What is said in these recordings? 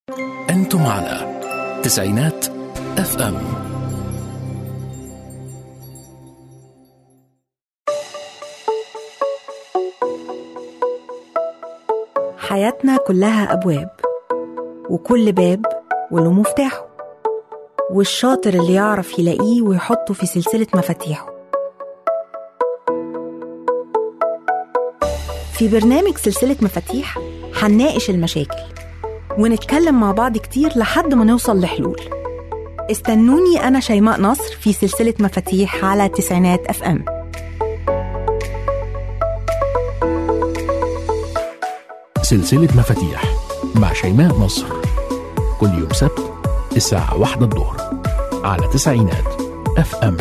أنتم على تسعينات اف ام حياتنا كلها أبواب وكل باب وله مفتاحه والشاطر اللي يعرف يلاقيه ويحطه في سلسلة مفاتيحه في برنامج سلسلة مفاتيح هنناقش المشاكل ونتكلم مع بعض كتير لحد ما نوصل لحلول استنوني أنا شيماء نصر في سلسلة مفاتيح على تسعينات أف أم سلسلة مفاتيح مع شيماء نصر كل يوم سبت الساعة واحدة الظهر على تسعينات اف ام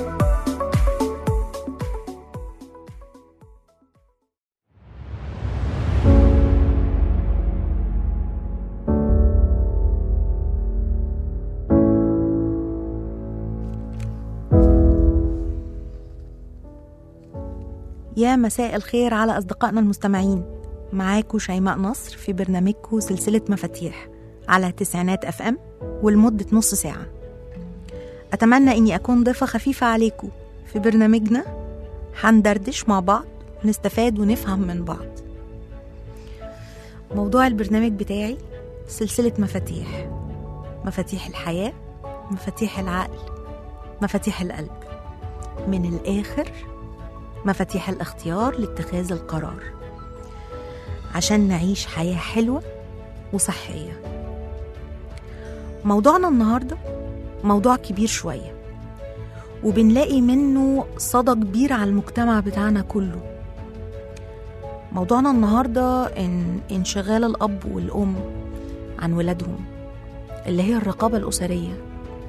يا مساء الخير على أصدقائنا المستمعين معاكم شيماء نصر في برنامجكم سلسلة مفاتيح على تسعينات أف أم ولمدة نص ساعة أتمنى إني أكون ضيفة خفيفة عليكم في برنامجنا هندردش مع بعض ونستفاد ونفهم من بعض موضوع البرنامج بتاعي سلسلة مفاتيح مفاتيح الحياة مفاتيح العقل مفاتيح القلب من الآخر مفاتيح الاختيار لاتخاذ القرار عشان نعيش حياة حلوة وصحية موضوعنا النهاردة موضوع كبير شوية وبنلاقي منه صدى كبير على المجتمع بتاعنا كله موضوعنا النهاردة إن انشغال الأب والأم عن ولادهم اللي هي الرقابة الأسرية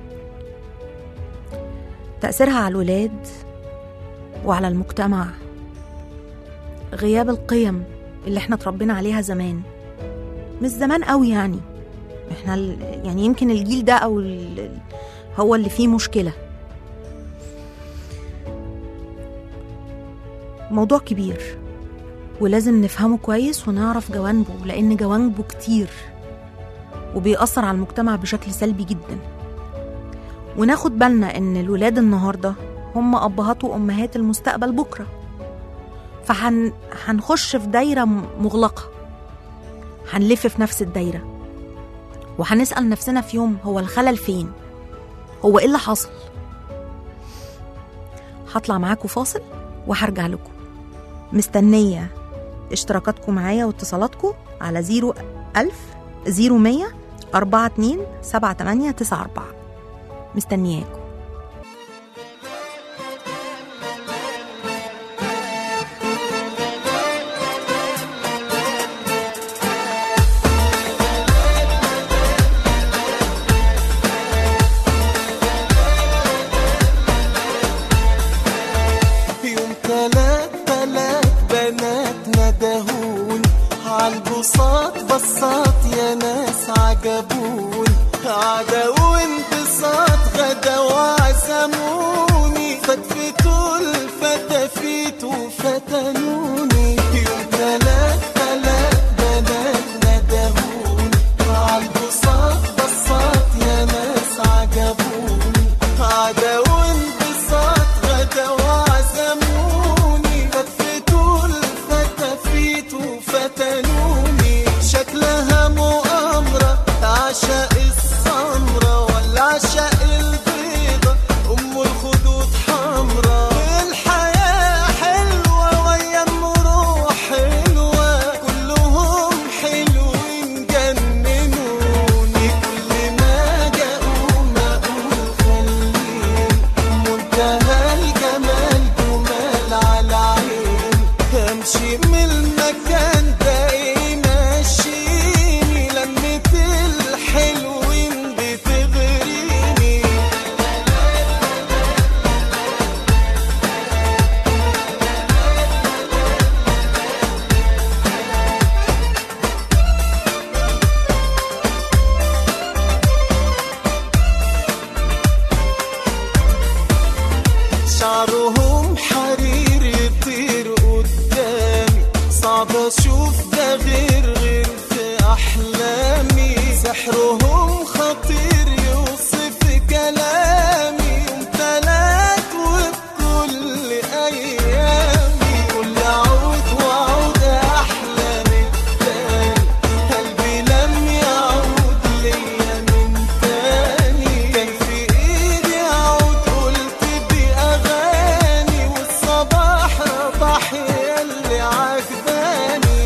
تأثيرها على الولاد وعلى المجتمع غياب القيم اللي احنا اتربينا عليها زمان مش زمان قوي يعني احنا ال- يعني يمكن الجيل ده او ال- ال- هو اللي فيه مشكله موضوع كبير ولازم نفهمه كويس ونعرف جوانبه لان جوانبه كتير وبيأثر على المجتمع بشكل سلبي جدا وناخد بالنا ان الولاد النهارده هم ابهات وامهات المستقبل بكره فهنخش في دايره م- مغلقه هنلف في نفس الدايره وهنسال نفسنا في يوم هو الخلل فين هو ايه اللي حصل هطلع معاكم فاصل وهرجع لكم مستنيه اشتراكاتكم معايا واتصالاتكم على 01000 0100 42 78 94 مستنياكم يوم تلات تلات بنات ندهون عالبساط بساط يا ناس عجبون عدا وانبساط غدا وعزموني فتفتوا الفتافيت وفتنوني يوم تلات تلات بنات ندهون عالبساط بساط يا ناس عجبوني عدا وانبساط غدا وعزموني فتفتوا الفتافيت وفتنوني شكلها مؤامرة عشاء السمرة ولا عشاء البيضة أم الخدود حمرا الحياة حلوة ويا المرور عمرهم خطير يوصف كلامي يوم تلات وبكل أيامي كل عود وعود أحلى من التاني قلبي لم يعود ليا من تاني كان في إيدي عود قلت بأغاني والصباح ربح ياللي عجباني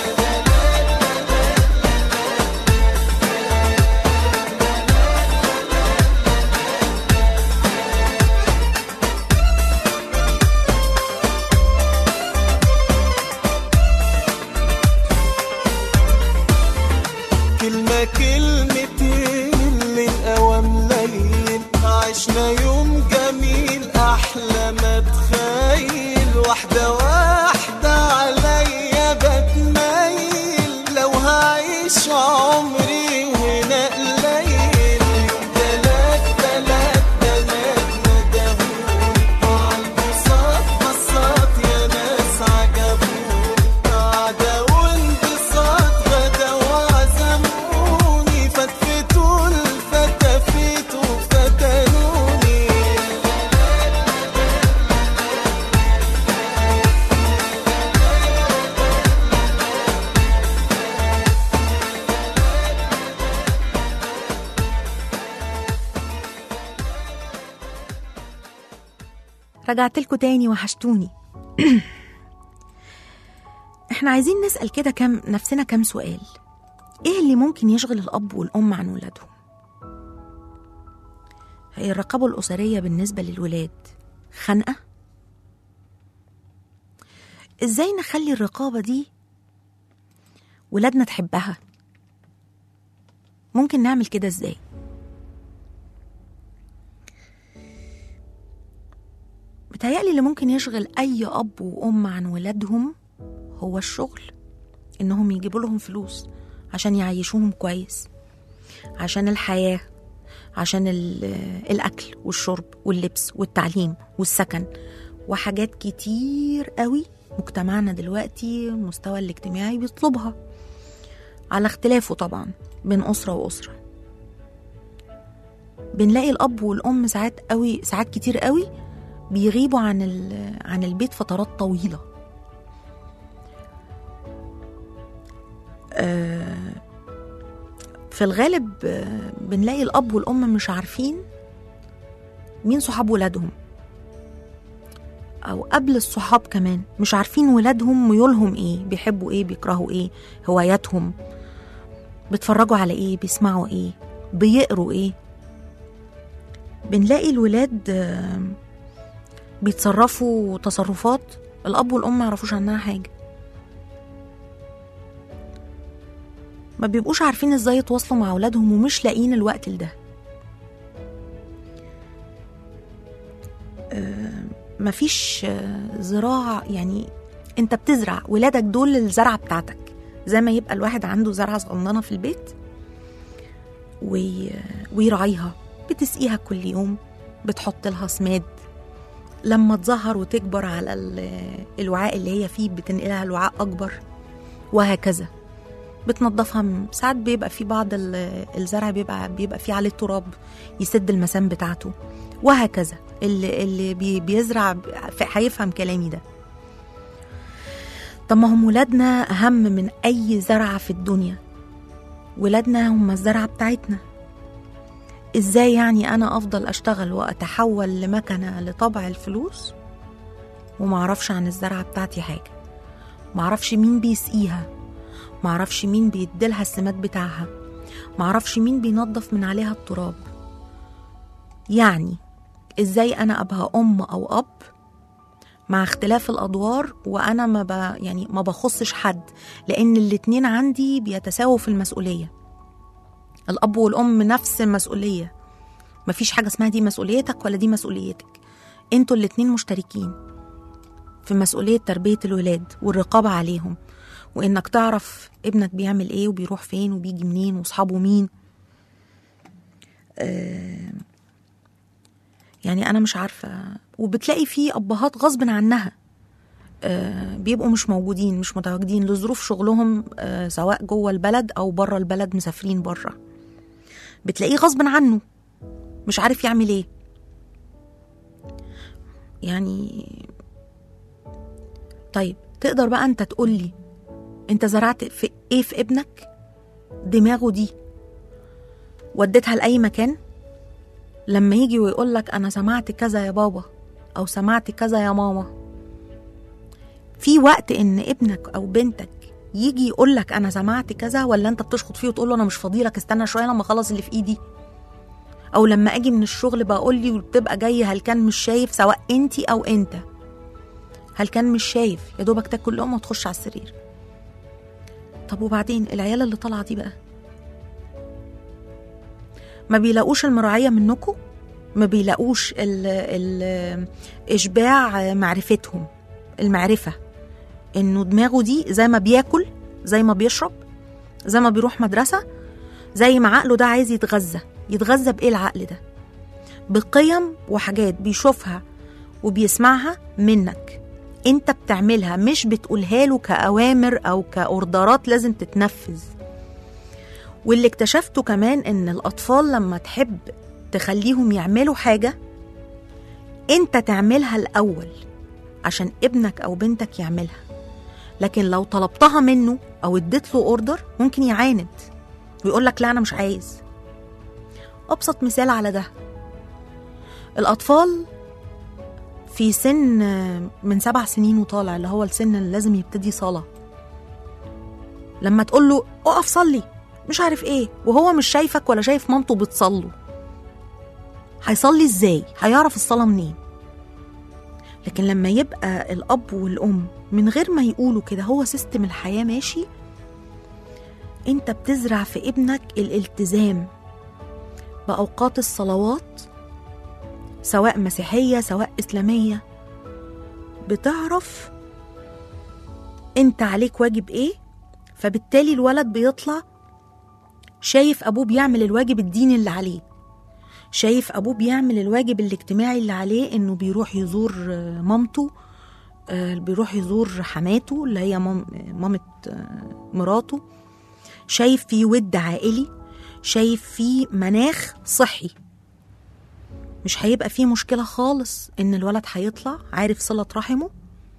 كلمة كلمتين للأوام ليل عشنا يوم جميل أحلى ما تخيل واحدة واحدة عليا بتميل لو هعيش عمري هنا قليل يوم تلات تلات تلات ندهوني عالبساط بساط يا ناس عجبوني قعدة وانبساط غدا وعزموني فتفتوا الفتافيت وفتنوني رجعت لكم تاني وحشتوني احنا عايزين نسأل كده كم نفسنا كم سؤال ايه اللي ممكن يشغل الأب والأم عن ولادهم هي الرقابة الأسرية بالنسبة للولاد خنقة ازاي نخلي الرقابة دي ولادنا تحبها ممكن نعمل كده ازاي بتهيألي اللي ممكن يشغل أي أب وأم عن ولادهم هو الشغل إنهم يجيبوا لهم فلوس عشان يعيشوهم كويس عشان الحياة عشان ال- الأكل والشرب واللبس والتعليم والسكن وحاجات كتير قوي مجتمعنا دلوقتي المستوى الاجتماعي بيطلبها على اختلافه طبعا بين أسرة وأسرة بنلاقي الأب والأم ساعات قوي ساعات كتير قوي بيغيبوا عن ال- عن البيت فترات طويلة آه، في الغالب آه، بنلاقي الأب والأم مش عارفين مين صحاب ولادهم أو قبل الصحاب كمان مش عارفين ولادهم ميولهم إيه بيحبوا إيه بيكرهوا إيه هواياتهم بيتفرجوا على إيه بيسمعوا إيه بيقروا إيه بنلاقي الولاد آه، بيتصرفوا تصرفات الأب والأم ما يعرفوش عنها حاجة ما بيبقوش عارفين ازاي يتواصلوا مع أولادهم ومش لاقيين الوقت لده آه، مفيش آه، زراعة يعني انت بتزرع ولادك دول الزرعة بتاعتك زي ما يبقى الواحد عنده زرعة صغننة في البيت وي... ويراعيها بتسقيها كل يوم بتحط لها سماد لما تظهر وتكبر على ال- الوعاء اللي هي فيه بتنقلها لوعاء أكبر وهكذا بتنضفها م- ساعات بيبقى في بعض ال- الزرع بيبقى بيبقى فيه عليه تراب يسد المسام بتاعته وهكذا اللي, اللي بي- بيزرع ب- ف- هيفهم كلامي ده طب ما هم ولادنا أهم من أي زرعة في الدنيا ولادنا هم الزرعة بتاعتنا ازاي يعني انا افضل اشتغل واتحول لمكنه لطبع الفلوس ومعرفش عن الزرعه بتاعتي حاجه معرفش مين بيسقيها معرفش مين بيديلها السماد بتاعها معرفش مين بينظف من عليها التراب يعني ازاي انا ابقى ام او اب مع اختلاف الادوار وانا ما ب... يعني ما بخصش حد لان الاتنين عندي بيتساووا في المسؤوليه الأب والأم نفس المسؤولية مفيش حاجة اسمها دي مسؤوليتك ولا دي مسؤوليتك انتوا الاتنين مشتركين في مسؤولية تربية الولاد والرقابة عليهم وإنك تعرف ابنك بيعمل إيه وبيروح فين وبيجي منين وصحابه مين آه يعني أنا مش عارفة وبتلاقي في أبهات غصب عنها آه بيبقوا مش موجودين مش متواجدين لظروف شغلهم آه سواء جوه البلد أو بره البلد مسافرين بره بتلاقيه غصب عنه مش عارف يعمل ايه يعني طيب تقدر بقى انت تقولي انت زرعت في ايه في ابنك دماغه دي وديتها لاي مكان لما يجي ويقول لك انا سمعت كذا يا بابا او سمعت كذا يا ماما في وقت ان ابنك او بنتك يجي يقول لك انا سمعت كذا ولا انت بتشخط فيه وتقول له انا مش فاضيلك استنى شويه لما اخلص اللي في ايدي او لما اجي من الشغل بقول لي وبتبقى جاي هل كان مش شايف سواء انتي او انت هل كان مش شايف يا دوبك تاكل لقمه وتخش على السرير طب وبعدين العيال اللي طالعه دي بقى ما بيلاقوش المراعيه منكم ما بيلاقوش ال ال اشباع معرفتهم المعرفه انه دماغه دي زي ما بياكل زي ما بيشرب زي ما بيروح مدرسه زي ما عقله ده عايز يتغذى يتغذى بايه العقل ده بقيم وحاجات بيشوفها وبيسمعها منك انت بتعملها مش بتقولها له كأوامر أو كأوردرات لازم تتنفذ واللي اكتشفته كمان ان الأطفال لما تحب تخليهم يعملوا حاجة انت تعملها الأول عشان ابنك أو بنتك يعملها لكن لو طلبتها منه أو اديت له اوردر ممكن يعاند ويقول لك لا أنا مش عايز أبسط مثال على ده الأطفال في سن من سبع سنين وطالع اللي هو السن اللي لازم يبتدي صلاة لما تقول له اقف صلي مش عارف ايه وهو مش شايفك ولا شايف مامته بتصله هيصلي ازاي هيعرف الصلاة منين لكن لما يبقى الأب والأم من غير ما يقولوا كده هو سيستم الحياة ماشي انت بتزرع في ابنك الالتزام بأوقات الصلوات سواء مسيحية سواء إسلامية بتعرف انت عليك واجب ايه فبالتالي الولد بيطلع شايف أبوه بيعمل الواجب الديني اللي عليه شايف أبوه بيعمل الواجب الاجتماعي اللي عليه إنه بيروح يزور آه، مامته آه، بيروح يزور حماته اللي هي مام- مامة آه، مراته شايف فيه ود عائلي شايف فيه مناخ صحي مش هيبقى فيه مشكلة خالص إن الولد هيطلع عارف صلة رحمه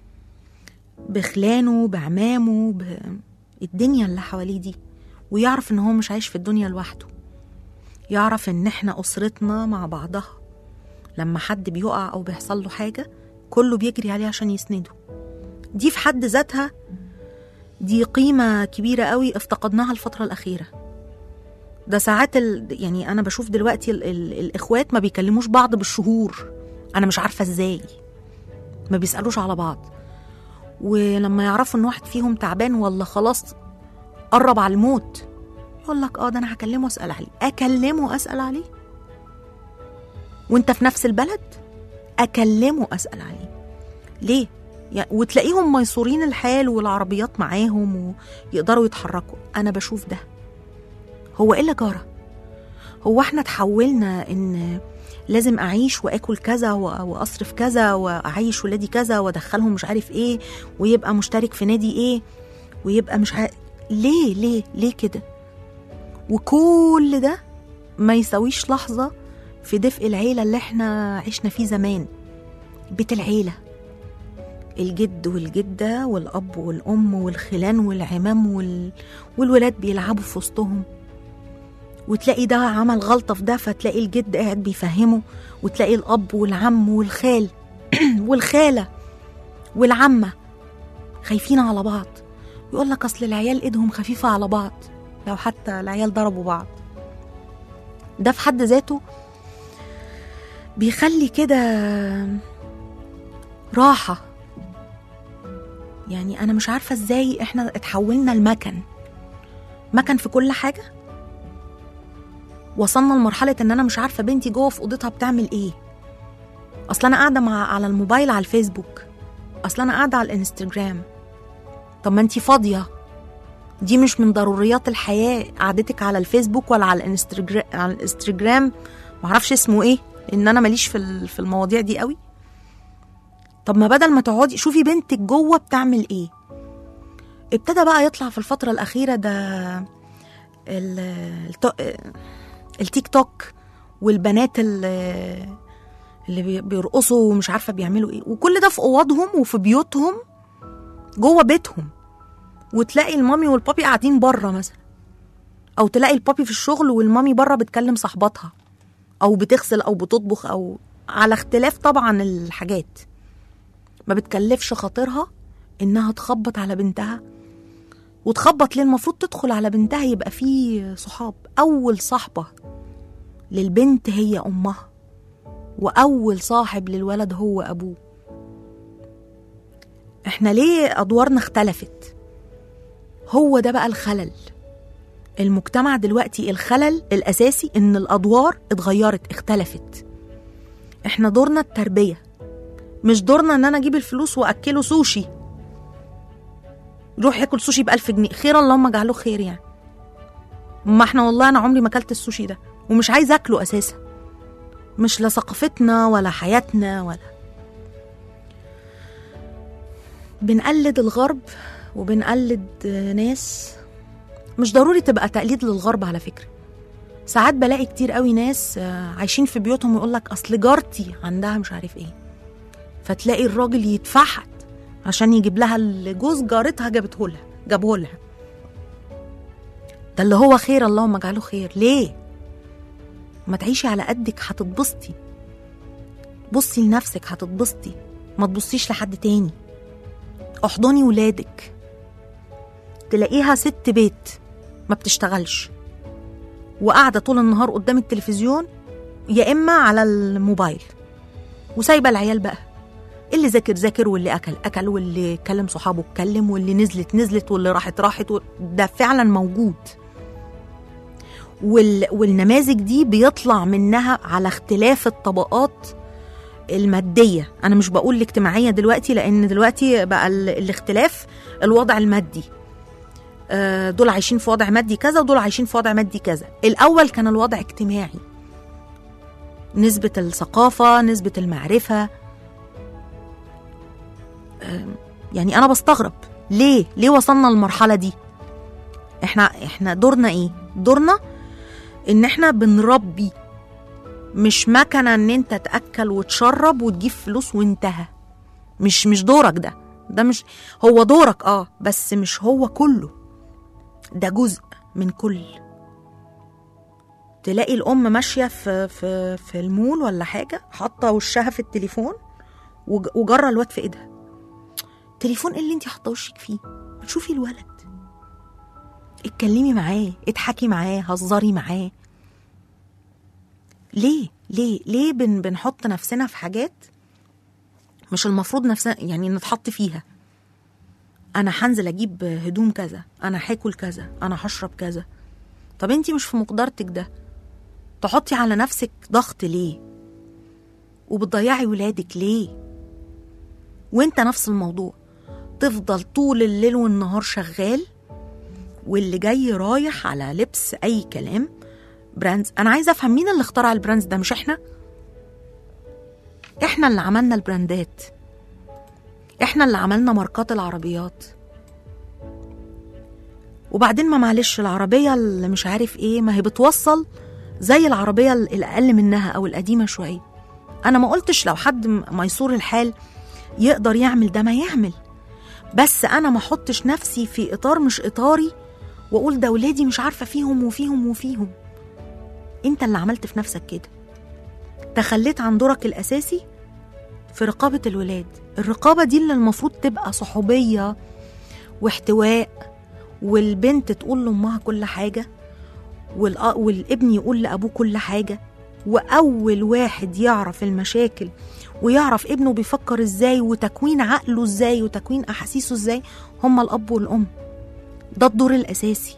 بخلانه بعمامه بالدنيا اللي حواليه دي ويعرف إن هو مش عايش في الدنيا لوحده يعرف إن إحنا أسرتنا مع بعضها لما حد بيقع أو بيحصل له حاجة كله بيجري عليه عشان يسنده دي في حد ذاتها دي قيمة كبيرة قوي افتقدناها الفترة الأخيرة ده ساعات ال... يعني أنا بشوف دلوقتي ال... ال... الإخوات ما بيكلموش بعض بالشهور أنا مش عارفة إزاي ما بيسألوش على بعض ولما يعرفوا إن واحد فيهم تعبان ولا خلاص قرب على الموت يقول لك اه ده انا هكلمه واسال عليه اكلمه واسال عليه وانت في نفس البلد اكلمه واسال عليه ليه يعني وتلاقيهم ميسورين الحال والعربيات معاهم ويقدروا يتحركوا انا بشوف ده هو ايه اللي جرى هو احنا اتحولنا ان لازم اعيش واكل كذا و- واصرف كذا واعيش ولادي كذا وادخلهم مش عارف ايه ويبقى مشترك في نادي ايه ويبقى مش عارف ليه ليه ليه كده وكل ده ما يساويش لحظة في دفء العيلة اللي احنا عشنا فيه زمان بيت العيلة الجد والجدة والأب والأم والخلان والعمام وال... والولاد بيلعبوا في وسطهم وتلاقي ده عمل غلطة في ده فتلاقي الجد قاعد بيفهمه وتلاقي الأب والعم والخال والخالة والعمة خايفين على بعض يقول لك أصل العيال إيدهم خفيفة على بعض لو حتى العيال ضربوا بعض ده في حد ذاته بيخلي كده راحة يعني أنا مش عارفة إزاي إحنا اتحولنا لمكن مكن في كل حاجة وصلنا لمرحلة إن أنا مش عارفة بنتي جوه في أوضتها بتعمل إيه أصل أنا قاعدة مع على الموبايل على الفيسبوك أصل أنا قاعدة على الانستجرام طب ما أنتي فاضية دي مش من ضروريات الحياة قعدتك على الفيسبوك ولا على الانستجرام على الانستجرام معرفش اسمه ايه لان انا ماليش في ال- في المواضيع دي قوي طب ما بدل ما تقعدي شوفي بنتك جوه بتعمل ايه ابتدى بقى يطلع في الفترة الأخيرة ده ال- الت- التيك توك والبنات اللي, اللي بي- بيرقصوا ومش عارفه بيعملوا ايه وكل ده في اوضهم وفي بيوتهم جوه بيتهم وتلاقي المامي والبابي قاعدين بره مثلا او تلاقي البابي في الشغل والمامي بره بتكلم صاحباتها او بتغسل او بتطبخ او على اختلاف طبعا الحاجات ما بتكلفش خاطرها انها تخبط على بنتها وتخبط ليه المفروض تدخل على بنتها يبقى فيه صحاب اول صاحبه للبنت هي امها واول صاحب للولد هو ابوه احنا ليه ادوارنا اختلفت هو ده بقى الخلل المجتمع دلوقتي الخلل الاساسي ان الادوار اتغيرت اختلفت احنا دورنا التربيه مش دورنا ان انا اجيب الفلوس واكله سوشي يروح ياكل سوشي بألف جنيه خير اللهم اجعله خير يعني ما احنا والله انا عمري ما اكلت السوشي ده ومش عايزه اكله اساسا مش لا ثقافتنا ولا حياتنا ولا بنقلد الغرب وبنقلد ناس مش ضروري تبقى تقليد للغرب على فكرة ساعات بلاقي كتير قوي ناس آه، عايشين في بيوتهم ويقول لك اصل جارتي عندها مش عارف ايه فتلاقي الراجل يتفحت عشان يجيب لها اللي جوز جارتها جابته لها جابه لها ده اللي هو خير اللهم اجعله خير ليه ما تعيشي على قدك هتتبسطي بصي لنفسك هتتبسطي ما تبصيش لحد تاني احضني ولادك تلاقيها ست بيت ما بتشتغلش وقاعده طول النهار قدام التلفزيون يا اما على الموبايل وسايبه العيال بقى اللي ذاكر ذاكر واللي اكل اكل واللي كلم صحابه اتكلم واللي نزلت نزلت واللي راحت راحت و- ده فعلا موجود وال... والنماذج دي بيطلع منها على اختلاف الطبقات المادية أنا مش بقول الاجتماعية دلوقتي لأن دلوقتي بقى ال... الاختلاف الوضع المادي آه، دول عايشين في وضع مادي كذا ودول عايشين في وضع مادي كذا الأول كان الوضع اجتماعي نسبة الثقافة نسبة المعرفة آم، يعني أنا بستغرب ليه ليه وصلنا للمرحلة دي احنا احنا دورنا ايه دورنا ان احنا بنربي مش مكنه ان انت تاكل وتشرب وتجيب فلوس وانتهى مش مش دورك ده ده مش هو دورك اه بس مش هو كله ده جزء من كل تلاقي الام ماشيه في في في المول ولا حاجه حاطه وشها في التليفون وج- وجره الواد في ايدها تليفون ايه اللي انت حاطه وشك فيه ما تشوفي الولد اتكلمي معاه اضحكي معاه هزري معاه ليه ليه ليه بن بنحط نفسنا في حاجات مش المفروض نفسنا يعني نتحط فيها انا هنزل اجيب هدوم كذا انا هاكل كذا انا هشرب كذا طب انتي مش في مقدرتك ده تحطي على نفسك ضغط ليه وبتضيعي ولادك ليه وانت نفس الموضوع تفضل طول الليل والنهار شغال واللي جاي رايح على لبس اي كلام براندز انا عايزه افهم مين اللي اخترع البراندز ده مش احنا احنا اللي عملنا البراندات احنا اللي عملنا ماركات العربيات وبعدين ما معلش العربيه اللي مش عارف ايه ما هي بتوصل زي العربيه الاقل منها او القديمه شويه انا ما قلتش لو حد م- ميسور الحال يقدر يعمل ده ما يعمل بس انا ما احطش نفسي في اطار مش اطاري واقول ده ولادي مش عارفه فيهم وفيهم وفيهم انت اللي عملت في نفسك كده تخليت عن دورك الاساسي في رقابه الولاد الرقابه دي اللي المفروض تبقى صحوبيه واحتواء والبنت تقول لامها كل حاجه والأ- والابن يقول لابوه كل حاجه واول واحد يعرف المشاكل ويعرف ابنه بيفكر ازاي وتكوين عقله ازاي وتكوين احاسيسه ازاي هما الاب والام ده الدور الاساسي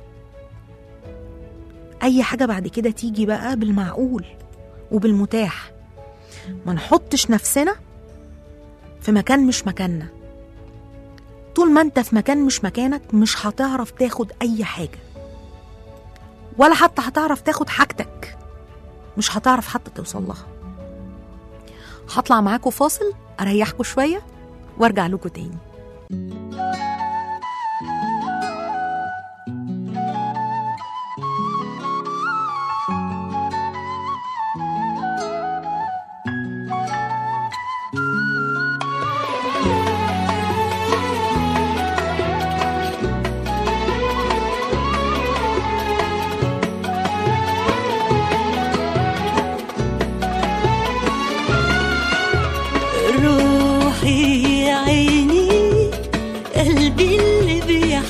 اي حاجه بعد كده تيجي بقى بالمعقول وبالمتاح ما نحطش نفسنا في مكان مش مكاننا طول ما انت في مكان مش مكانك مش هتعرف تاخد اي حاجه ولا حتى هتعرف تاخد حاجتك مش هتعرف حتى توصل لها هطلع معاكم فاصل اريحكم شويه وارجع لكم تاني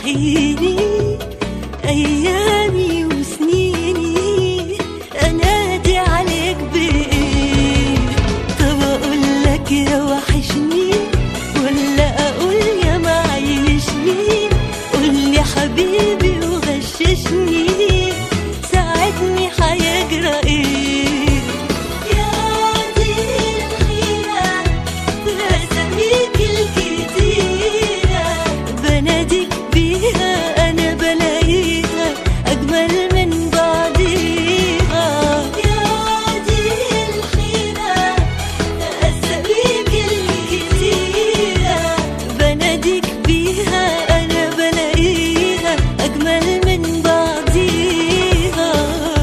تصحيني أيامي وسنيني أنادي عليك بإيه طب أقول لك يا وحشني ولا أقول يا معيشني قول لي حبيبي وغششني ساعدني هيجرى إيه يا دي الحيرة بأساميك الكتيرة بناديك بيها أنا بلاقيها أجمل من بعضيها يا دي الحيرة بأساميك الكتيرة بناديك بيها أنا بلاقيها أجمل من بعضيها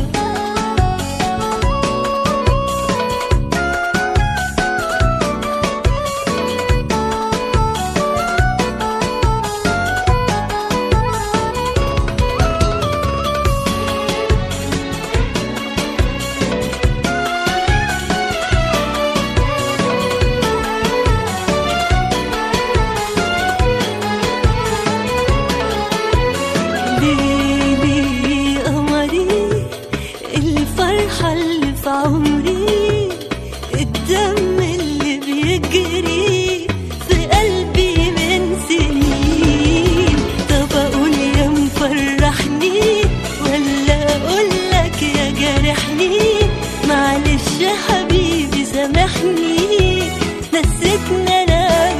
ليلي قمري الفرحة اللي في عمري الدم اللي بيجري في قلبي من سنين طب أقول يا مفرحني ولا أقول لك يا جارحني معلش يا حبيبي سامحني نسيتنا أنا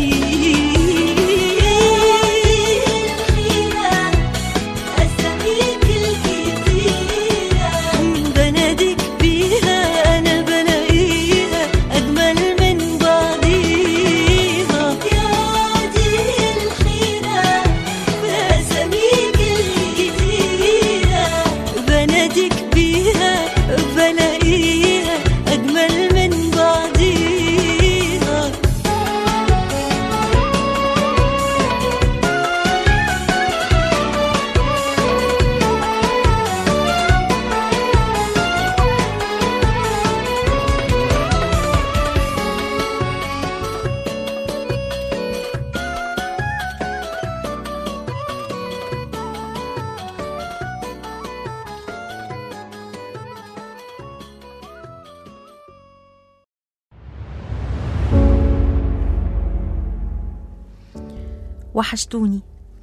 بمين أساميك الكتيرة بناديك بيها أنا بلاقيها أجمل من بعضيها يا دي الحيرة بأساميك الكتيرة بناديك بيها بلاقيها أجمل من بعضيها وحشتوني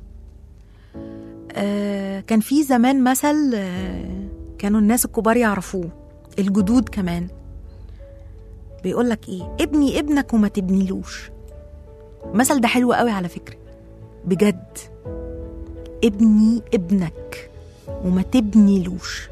آه كان في زمان مثل آه كانوا الناس الكبار يعرفوه الجدود كمان بيقول لك ايه ابني ابنك وما تبنيلوش المثل ده حلو قوي على فكرة بجد ابني ابنك وما تبنيلوش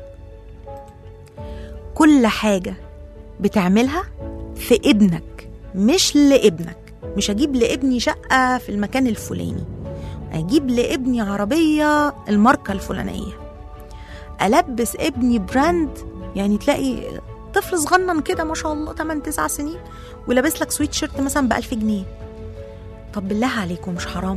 كل حاجة بتعملها في ابنك مش لابنك مش هجيب لابني شقة في المكان الفلاني اجيب لابني عربية الماركة الفلانية البس ابني براند يعني تلاقي طفل صغنن كده ما شاء الله 8 9 سنين ولابس لك سويت شيرت مثلا ب 1000 جنيه طب بالله عليكم مش حرام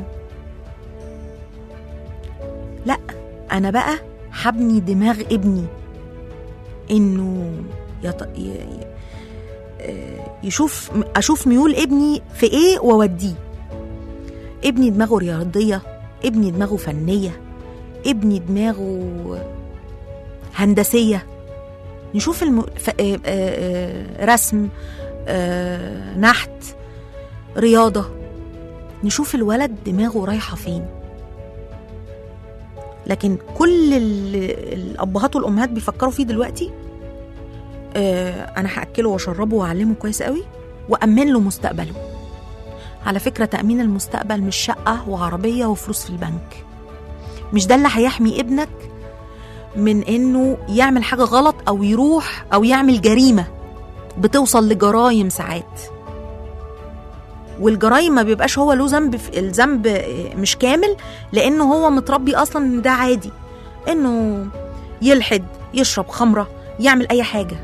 لا انا بقى هبني دماغ ابني انه يط... ي... ي... آه، يشوف اشوف ميول ابني في ايه واوديه ابني دماغه رياضيه ابني دماغه فنيه ابني دماغه هندسيه نشوف الم... ف... آه، آه، رسم آه، نحت رياضه نشوف الولد دماغه رايحه فين لكن كل ال- الابهات والامهات بيفكروا فيه دلوقتي آه، انا هاكله واشربه واعلمه كويس قوي وامن له مستقبله على فكره تامين المستقبل مش شقه وعربيه وفلوس في البنك مش ده اللي هيحمي ابنك من انه يعمل حاجه غلط او يروح او يعمل جريمه بتوصل لجرايم ساعات والجرايم ما بيبقاش هو له ذنب في الذنب آه، مش كامل لانه هو متربي اصلا ان ده عادي انه يلحد يشرب خمره يعمل اي حاجه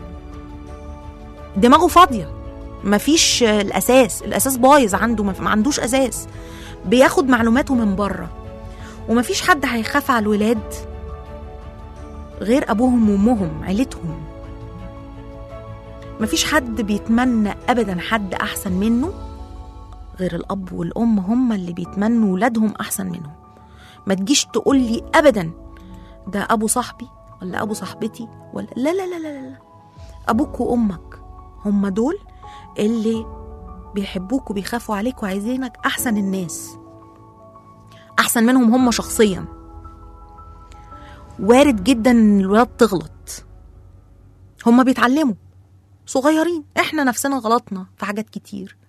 دماغه فاضيه مفيش آه، الاساس الاساس بايظ عنده ما ما عندوش اساس بياخد معلوماته من بره ومفيش حد هيخاف على الولاد غير ابوهم وامهم عيلتهم مفيش حد بيتمنى ابدا حد احسن منه غير الاب والام هم اللي بيتمنوا ولادهم احسن منهم ما تجيش تقول لي ابدا ده ابو صاحبي ولا ابو صاحبتي ولا لا لا لا لا, لا. ابوك وامك هم دول اللي بيحبوك وبيخافوا عليك وعايزينك احسن الناس احسن منهم هم شخصيا وارد جدا ان الولاد تغلط هم بيتعلموا صغيرين احنا نفسنا غلطنا في حاجات كتير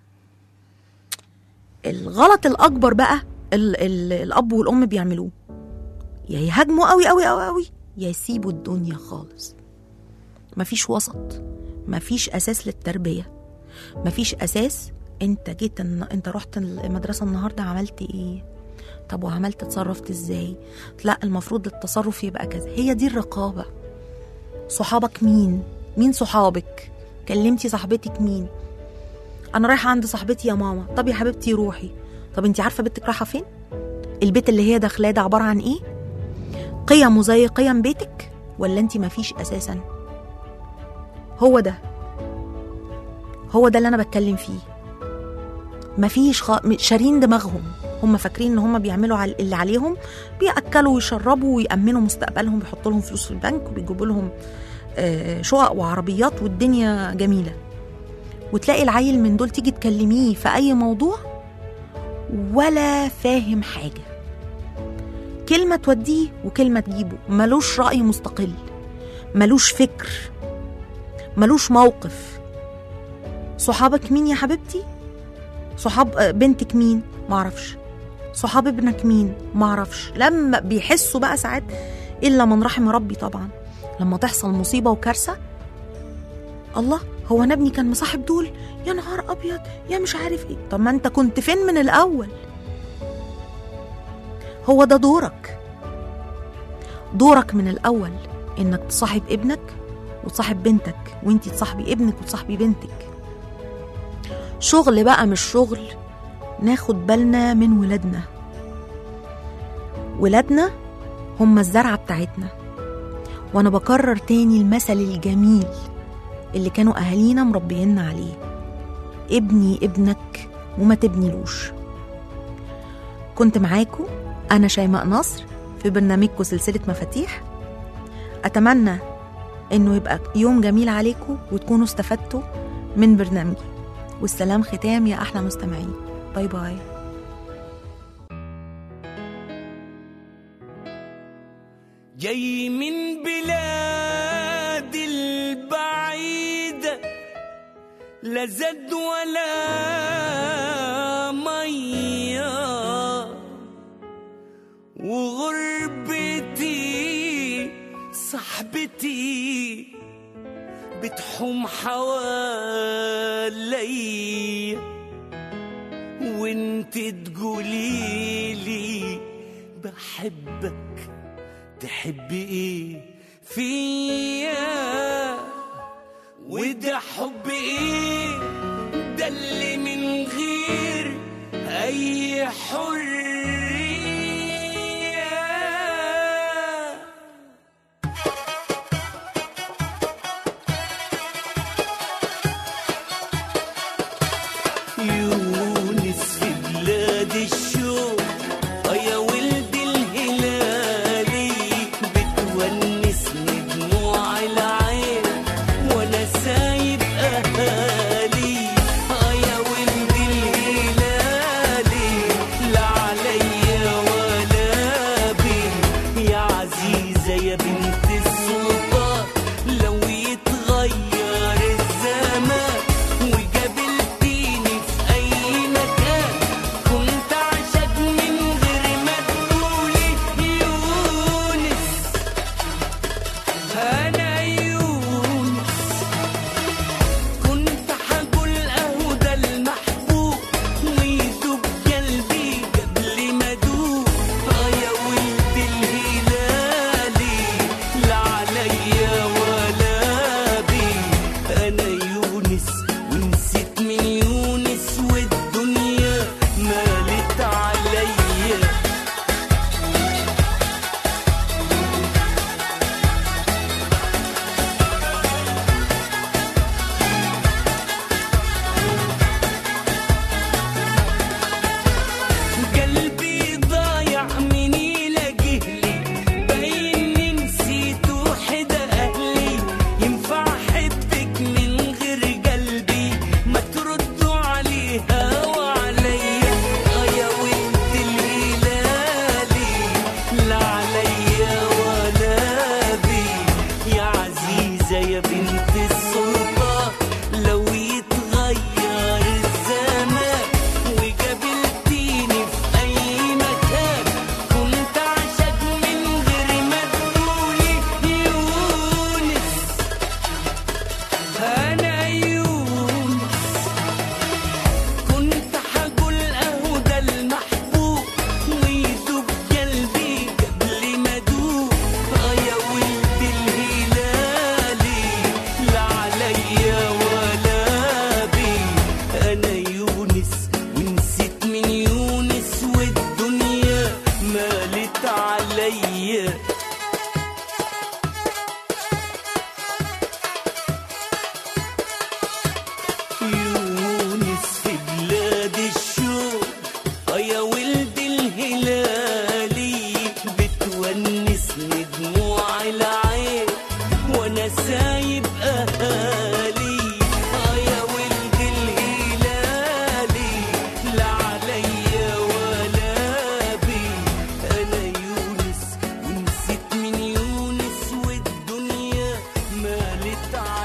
الغلط الاكبر بقى ال ال الاب والام بيعملوه يا يهاجموا قوي قوي قوي قوي يا يسيبوا الدنيا خالص مفيش وسط مفيش اساس للتربيه مفيش اساس انت جيت الن- انت رحت المدرسه النهارده عملت ايه طب وعملت اتصرفت ازاي لا المفروض التصرف يبقى كذا هي دي الرقابه صحابك مين مين صحابك كلمتي صاحبتك مين انا رايحه عند صاحبتي يا ماما طب يا حبيبتي روحي طب انت عارفه بنتك رايحه فين البيت اللي هي داخلاه ده عباره عن ايه قيمه زي قيم بيتك ولا انت مفيش اساسا هو ده هو ده اللي انا بتكلم فيه مفيش خ... م- شارين دماغهم هم فاكرين ان هم بيعملوا على اللي عليهم بياكلوا ويشربوا ويامنوا مستقبلهم بيحطوا لهم فلوس في البنك وبيجيبوا لهم آه، شقق وعربيات والدنيا جميله وتلاقي العيل من دول تيجي تكلميه في اي موضوع ولا فاهم حاجه كلمه توديه وكلمه تجيبه ملوش راي مستقل ملوش فكر ملوش موقف صحابك مين يا حبيبتي صحاب آه، بنتك مين معرفش صحاب ابنك مين معرفش لما بيحسوا بقى ساعات الا من رحم ربي طبعا لما تحصل مصيبه وكارثه الله هو انا ابني كان مصاحب دول يا نهار ابيض يا مش عارف ايه طب ما انت كنت فين من الاول هو ده دورك دورك من الاول انك تصاحب ابنك وتصاحب بنتك وانتي تصاحبي ابنك وتصاحبي بنتك شغل بقى مش شغل ناخد بالنا من ولادنا ولادنا هم الزرعة بتاعتنا وانا بكرر تاني المثل الجميل اللي كانوا اهالينا مربينا عليه ابني ابنك وما تبنيلوش كنت معاكم انا شيماء نصر في برنامجكم سلسلة مفاتيح اتمنى انه يبقى يوم جميل عليكم وتكونوا استفدتوا من برنامجي والسلام ختام يا احلى مستمعين باي باي جاي من بلاد البعيدة لا زاد ولا مية وغربتي صاحبتي بتحوم حوالي وانت تقوليلي بحبك تحبي ايه فيا وده حب ايه ده اللي من غير اي حريه يونس في بلاد الشوق آه يا ولد الهلالي بتونسني دموع العين وانا سايب اهالي آه يا ولد الهلالي لا سايب اهالي اه يا ولد الهلالي لا عليا ولا بي انا يونس ونسيت من يونس والدنيا مالت